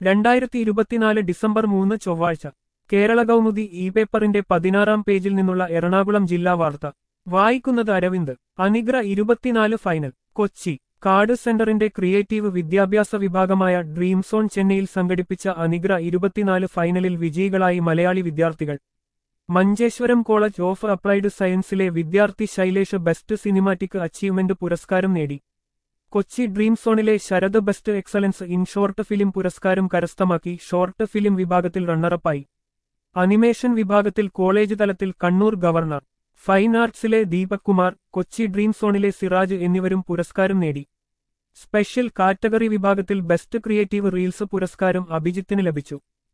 രണ്ടായിരത്തി ഇരുപത്തിനാല് ഡിസംബർ മൂന്ന് ചൊവ്വാഴ്ച കേരള കൗമുദി ഇ പേപ്പറിന്റെ പതിനാറാം പേജിൽ നിന്നുള്ള എറണാകുളം ജില്ലാ വാർത്ത വായിക്കുന്നത് അരവിന്ദ് അനിഗ്ര ഇരുപത്തിനാല് ഫൈനൽ കൊച്ചി കാർഡ് സെന്ററിന്റെ ക്രിയേറ്റീവ് വിദ്യാഭ്യാസ വിഭാഗമായ ഡ്രീം സോൺ ചെന്നൈയിൽ സംഘടിപ്പിച്ച അനിഗ്ര ഇരുപത്തിനാല് ഫൈനലിൽ വിജയികളായി മലയാളി വിദ്യാർത്ഥികൾ മഞ്ചേശ്വരം കോളേജ് ഓഫ് അപ്ലൈഡ് സയൻസിലെ വിദ്യാർത്ഥി ശൈലേഷ് ബെസ്റ്റ് സിനിമാറ്റിക് അച്ചീവ്മെന്റ് പുരസ്കാരം നേടി കൊച്ചി ഡ്രീം സോണിലെ Sarath best excellence in short film പുരസ്കാരം കരസ്ഥമാക്കി ഷോർട്ട് ഫിലിം വിഭാഗത്തിൽ റണ്ണറപ്പായി അനിമേഷൻ വിഭാഗത്തിൽ കോളേജ് തലത്തിൽ കണ്ണൂർ ഗവർണർ ഫൈൻ ആർട്സിലെ ദീപക് കുമാർ കൊച്ചി ഡ്രീം സോണിലെ സിറാജ് എന്നിവരും പുരസ്കാരം നേടി സ്പെഷ്യൽ കാറ്റഗറി വിഭാഗത്തിൽ ബെസ്റ്റ് ക്രിയേറ്റീവ് റീൽസ് പുരസ്കാരം അഭിജിത്തിന് ലഭിച്ചു